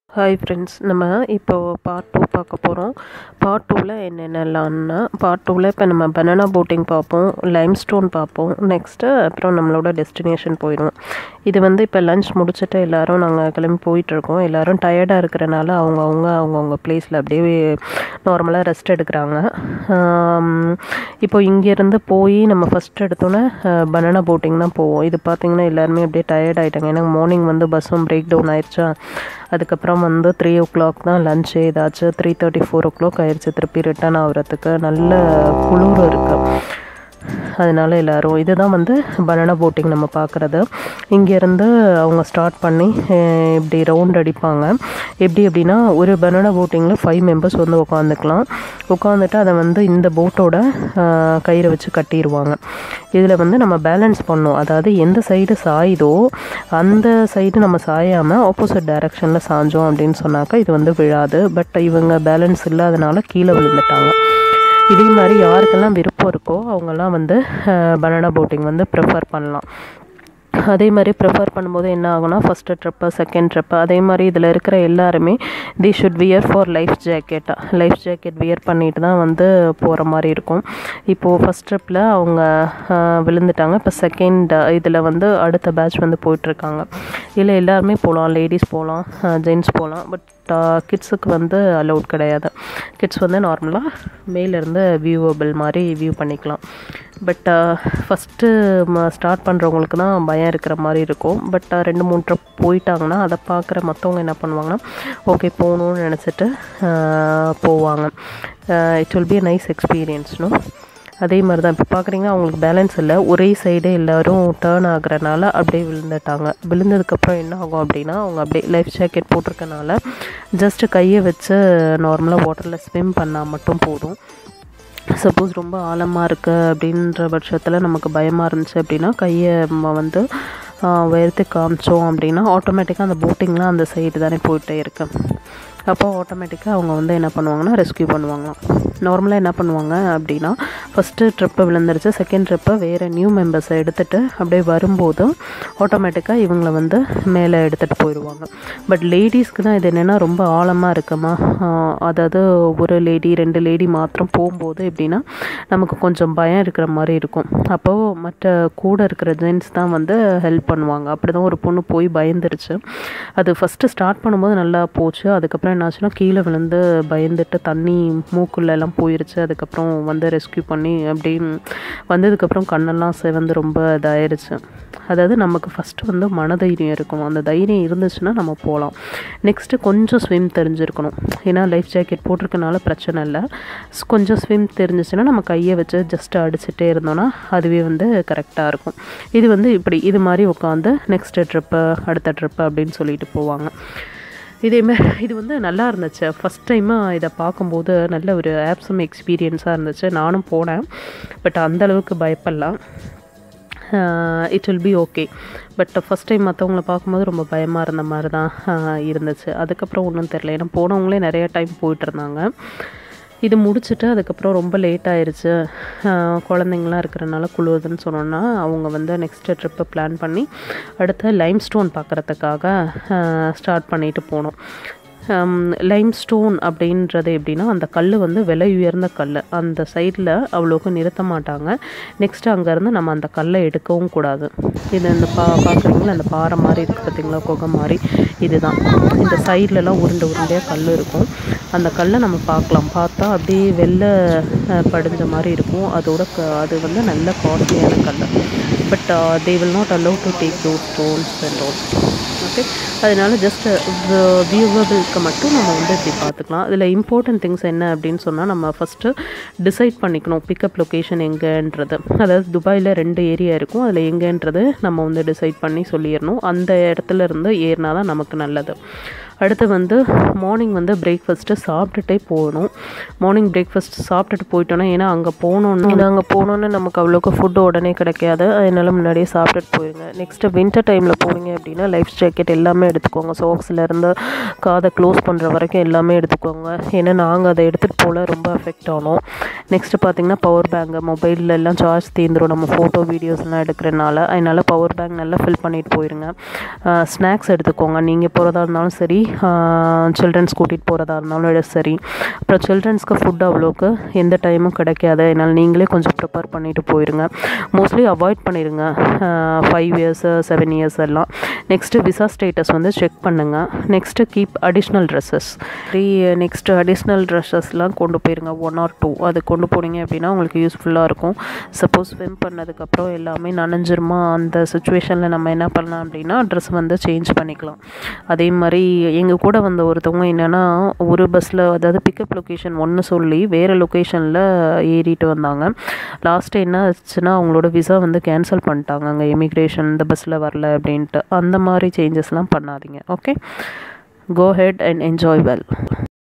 hi friends நம்ம இப்போ part two பார்க்க போகிறோம் பார்ட் டூவில் என்னென்னலாம்னா பார்ட் டூவில் இப்போ நம்ம பனானா போட்டிங் பார்ப்போம் லைம் ஸ்டோன் பார்ப்போம் நெக்ஸ்ட்டு அப்புறம் நம்மளோட டெஸ்டினேஷன் போயிடும் இது வந்து இப்போ லஞ்ச் முடிச்சுட்டு எல்லோரும் நாங்கள் கிளம்பி போயிட்டுருக்கோம் எல்லோரும் டயர்டாக இருக்கிறனால அவங்கவுங்க அவங்கவுங்க பிளேஸில் அப்படியே நார்மலாக ரெஸ்ட் எடுக்கிறாங்க இப்போ இங்கேருந்து போய் நம்ம ஃபஸ்ட் எடுத்தோன்னே பனானா போட்டிங் தான் போவோம் இது பார்த்திங்கன்னா எல்லாருமே அப்படியே டயர்ட் ஆகிட்டாங்க ஏன்னா மார்னிங் வந்து பஸ்ஸும் பிரேக் டவுன் ஆயிடுச்சா அதுக்கப்புறம் வந்து த்ரீ ஓ கிளாக் தான் லஞ்சு ஏதாச்சும் three thirty four o'clock ஆயிடுச்சு திருப்பி ரிட்டர்ன் ஆகுறதுக்கு நல்ல குளிர் இருக்குது அதனால எல்லோரும் இதுதான் வந்து பனானா போட்டிங் நம்ம பார்க்குறது இங்கேருந்து அவங்க ஸ்டார்ட் பண்ணி இப்படி ரவுண்ட் அடிப்பாங்க எப்படி எப்படின்னா ஒரு பனானா போட்டிங்கில் ஃபைவ் மெம்பர்ஸ் வந்து உட்காந்துக்கலாம் உட்காந்துட்டு அதை வந்து இந்த போட்டோட கயிறை வச்சு கட்டிடுவாங்க இதில் வந்து நம்ம பேலன்ஸ் பண்ணோம் அதாவது எந்த சைடு சாயுதோ அந்த சைடு நம்ம சாயாமல் ஆப்போசிட் டைரக்ஷனில் சாஞ்சோம் அப்படின்னு சொன்னாக்கா இது வந்து விழாது பட் இவங்க பேலன்ஸ் இல்லாதனால கீழே விழுந்துட்டாங்க இதே மாதிரி யாருக்கெல்லாம் விருப்பம் இருக்கோ அவங்கெல்லாம் வந்து பனானா போட்டிங் வந்து ப்ரிஃபர் பண்ணலாம் அதே மாதிரி ப்ரிஃபர் பண்ணும்போது என்ன ஆகும்னா ஃபஸ்ட்டு ட்ரிப்பு செகண்ட் ட்ரிப்பு அதே மாதிரி இதில் இருக்கிற எல்லாருமே they should wear for life ஜாக்கெட்டாக லைஃப் ஜாக்கெட் வியர் பண்ணிட்டு தான் வந்து போகிற மாதிரி இருக்கும் இப்போது ஃபஸ்ட் ட்ரிப்பில் அவங்க விழுந்துட்டாங்க இப்போ செகண்ட் இதில் வந்து அடுத்த பேட்ச் வந்து போயிட்டுருக்காங்க இல்லை எல்லாருமே போகலாம் லேடிஸ் போகலாம் ஜென்ட்ஸ் போகலாம் பட் கிட்ஸுக்கு வந்து அலௌட் கிடையாது கிட்ஸ் வந்து நார்மலாக மேலேருந்து வியூவபிள் மாதிரி வியூ பண்ணிக்கலாம் பட் ஃபஸ்ட்டு ஸ்டார்ட் பண்ணுறவங்களுக்கு தான் பயம் இருக்கிற மாதிரி இருக்கும் பட் ரெண்டு மூணு ட்ரிப் போயிட்டாங்கன்னா அதை பார்க்குற மற்றவங்க என்ன பண்ணுவாங்கன்னா ஓகே போகணுன்னு நினச்சிட்டு போவாங்க it will be a nice எக்ஸ்பீரியன்ஸ்னும் அதே மாதிரி தான் இப்போ பார்க்குறீங்கன்னா அவங்களுக்கு பேலன்ஸ் இல்லை ஒரே சைடே எல்லோரும் டேர்ன் ஆகுறனால அப்படியே விழுந்துட்டாங்க விழுந்ததுக்கப்புறம் என்ன ஆகும் அப்படின்னா அவங்க அப்படியே லைஃப் ஜாக்கெட் போட்டிருக்கனால ஜஸ்ட்டு கையை வச்சு நார்மலாக வாட்டரில் ஸ்விம் பண்ணால் மட்டும் போதும் சப்போஸ் ரொம்ப ஆழமாக இருக்குது அப்படின்ற பட்சத்தில் நமக்கு பயமாக இருந்துச்சு அப்படின்னா கையை நம்ம வந்து உயர்த்தி காமிச்சோம் அப்படின்னா ஆட்டோமேட்டிக்காக அந்த போட்டிங்லாம் அந்த சைடு தானே போயிட்டே இருக்கு அப்போ ஆட்டோமேட்டிக்காக அவங்க வந்து என்ன பண்ணுவாங்கன்னா ரெஸ்கியூ பண்ணுவாங்களாம் நார்மலாக என்ன பண்ணுவாங்க அப்படின்னா ஃபஸ்ட்டு ட்ரிப்பு விழுந்துருச்சு செகண்ட் ட்ரிப்பை வேறு நியூ மெம்பர்ஸை எடுத்துகிட்டு அப்படியே வரும்போது ஆட்டோமேட்டிக்காக இவங்களை வந்து மேலே எடுத்துகிட்டு போயிடுவாங்க பட் லேடிஸ்க்கு தான் இது என்னென்னா ரொம்ப ஆழமாக இருக்குமா அதாவது ஒரு லேடி ரெண்டு லேடி மாத்திரம் போகும்போது எப்படின்னா நமக்கு கொஞ்சம் பயம் இருக்கிற மாதிரி இருக்கும் அப்போது மற்ற கூட இருக்கிற ஜென்ட்ஸ் தான் வந்து ஹெல்ப் பண்ணுவாங்க அப்படி தான் ஒரு பொண்ணு போய் பயந்துருச்சு அது ஃபஸ்ட்டு ஸ்டார்ட் பண்ணும்போது நல்லா போச்சு அதுக்கப்புறம் என்னாச்சுன்னா கீழே விழுந்து பயந்துட்டு தண்ணி மூக்குள்ள எல்லாம் போயிருச்சு அதுக்கப்புறம் வந்து ரெஸ்கியூ பண்ணி அப்படி வந்ததுக்கப்புறம் கண்ணெல்லாம் சிவந்து ரொம்ப இதாயிருச்சு அதாவது நமக்கு ஃபஸ்ட்டு வந்து மனதைரியம் இருக்கணும் அந்த தைரியம் இருந்துச்சுன்னா நம்ம போகலாம் நெக்ஸ்ட்டு கொஞ்சம் ஸ்விம் தெரிஞ்சிருக்கணும் ஏன்னா லைஃப் ஜாக்கெட் போட்டிருக்கனால பிரச்சனை இல்லை கொஞ்சம் ஸ்விம் தெரிஞ்சிச்சுன்னா நம்ம கையை வச்சு ஜஸ்ட் அடிச்சுட்டே இருந்தோன்னா அதுவே வந்து கரெக்டாக இருக்கும் இது வந்து இப்படி இது மாதிரி உட்காந்து நெக்ஸ்ட்டு ட்ரிப்பு அடுத்த ட்ரிப்பு அப்படின்னு சொல்லிட்டு போவாங்க இதேமாதிரி இது வந்து நல்லா இருந்துச்சு ஃபஸ்ட் டைமாக இதை பார்க்கும்போது நல்ல ஒரு ஆப்சம் எக்ஸ்பீரியன்ஸாக இருந்துச்சு நானும் போனேன் பட் அந்தளவுக்கு பயப்படலாம் it will be okay but first time மற்றவங்கள பார்க்கும்போது ரொம்ப பயமாக இருந்த மாதிரி தான் இருந்துச்சு அதுக்கப்புறம் ஒன்றும் தெரில ஏன்னா போனவங்களே நிறைய டைம் போயிட்டு இருந்தாங்க இது முடிச்சுட்டு அதுக்கப்புறம் ரொம்ப லேட் ஆயிடுச்சு குழந்தைங்களாம் இருக்கிறனால குழுவுதுன்னு சொன்னோன்னா அவங்க வந்து நெக்ஸ்ட்டு ட்ரிப்பு பிளான் பண்ணி அடுத்த லைம் ஸ்டோன் பார்க்குறதுக்காக ஸ்டார்ட் பண்ணிட்டு போனோம் லைம் ஸ்டோன் அப்படின்றது எப்படின்னா அந்த கல் வந்து விலை உயர்ந்த கல் அந்த சைடில் அவ்வளோக்கு நிறுத்த மாட்டாங்க நெக்ஸ்ட்டு அங்கேருந்து நம்ம அந்த கல்லை எடுக்கவும் கூடாது இது இந்த பா பார்க்குறீங்களா அந்த பாறை மாதிரி இருக்குது பார்த்திங்களா குகை மாதிரி இதுதான் இந்த சைட்லலாம் உருண்டை உருண்டையாக கல் இருக்கும் அந்த கல்லை நம்ம பார்க்கலாம் பார்த்தா அப்படியே வெள்ளை படிஞ்ச மாதிரி இருக்கும் அதோட க அது வந்து நல்ல காஸ்ட்லியான கல் but they will not allow to take those stones and all okay அதனால ஜஸ்ட் வியூவபிளுக்கு மட்டும் நம்ம வந்து இப்படி பார்த்துக்கலாம் இதில் இம்பார்ட்டன்ட் திங்ஸ் என்ன அப்படின்னு சொன்னால் நம்ம ஃபஸ்ட்டு டிசைட் பண்ணிக்கணும் பிக்கப் லொக்கேஷன் எங்கேன்றது அதாவது துபாயில் ரெண்டு ஏரியா இருக்கும் அதில் எங்கேன்றது நம்ம வந்து டிசைட் பண்ணி சொல்லிடணும் அந்த இடத்துல இருந்து ஏறினா தான் நமக்கு நல்லது அடுத்து வந்து மார்னிங் வந்து பிரேக்ஃபாஸ்ட்டு சாப்பிட்டுட்டே போகணும் மார்னிங் பிரேக்ஃபாஸ்ட் சாப்பிட்டுட்டு போயிட்டோன்னா ஏன்னா அங்கே போனோன்னு ஏன்னா அங்கே போனோன்னு நமக்கு அவ்வளோக்கு ஃபுட்டு உடனே கிடைக்காது அதனால முன்னாடியே சாப்பிட்டுட்டு போயிருங்க நெக்ஸ்ட்டு வின்டர் டைமில் போவீங்க அப்படின்னா லைஃப் ஜாக்கெட் எல்லாமே எடுத்துக்கோங்க சாக்ஸ்லேருந்து காதை க்ளோஸ் பண்ணுற வரைக்கும் எல்லாமே எடுத்துக்கோங்க ஏன்னா நாங்கள் அதை எடுத்துகிட்டு போல ரொம்ப அஃபெக்ட் ஆனோம் நெக்ஸ்ட்டு பார்த்திங்கன்னா பவர் பேங்கு மொபைலில் எல்லாம் சார்ஜ் தீந்துடும் நம்ம ஃபோட்டோ வீடியோஸ்லாம் எடுக்கிறனால அதனால் பவர் பேங்க் நல்லா ஃபில் பண்ணிட்டு போயிருங்க ஸ்நாக்ஸ் எடுத்துக்கோங்க நீங்கள் போகிறதா இருந்தாலும் சரி சில்ட்ரன்ஸ் கூட்டிகிட்டு போகிறதா இருந்தாலும் சரி அப்புறம் சில்ட்ரன்ஸ்க்கு ஃபுட் அவ்வளோக்கு எந்த டைமும் கிடைக்காது அதனால் நீங்களே கொஞ்சம் ப்ரிப்பேர் பண்ணிட்டு போயிருங்க மோஸ்ட்லி அவாய்ட் பண்ணிடுங்க ஃபைவ் இயர்ஸு செவன் இயர்ஸ் எல்லாம் நெக்ஸ்ட்டு விசா ஸ்டேட்டஸ் வந்து செக் பண்ணுங்கள் next keep additional dresses three next additional ட்ரெஸ்ஸஸ்லாம் கொண்டு போயிருங்க ஒன் ஆர் டூ அது கொண்டு போனீங்க அப்படின்னா உங்களுக்கு யூஸ்ஃபுல்லாக இருக்கும் சப்போஸ் ஸ்விம் பண்ணதுக்கப்புறம் எல்லாமே நனைஞ்சிருமா அந்த சுச்சுவேஷனில் நம்ம என்ன பண்ணலாம் அப்படின்னா ட்ரெஸ் வந்து சேஞ்ச் பண்ணிக்கலாம் அதே மாதிரி எங்கள் கூட வந்த ஒருத்தவங்க என்னென்னா ஒரு பஸ்ஸில் அதாவது பிக்கப் லொக்கேஷன் ஒன்று சொல்லி வேறு லொக்கேஷனில் ஏறிட்டு வந்தாங்க லாஸ்ட்டு என்ன ஆச்சுன்னா அவங்களோட விசா வந்து கேன்சல் பண்ணிட்டாங்க அங்கே இமிக்ரேஷன் இந்த பஸ்ஸில் வரல அப்படின்ட்டு அந்த மாதிரி சேஞ்சஸ்லாம் பண்ணாதீங்க okay go ahead and enjoy well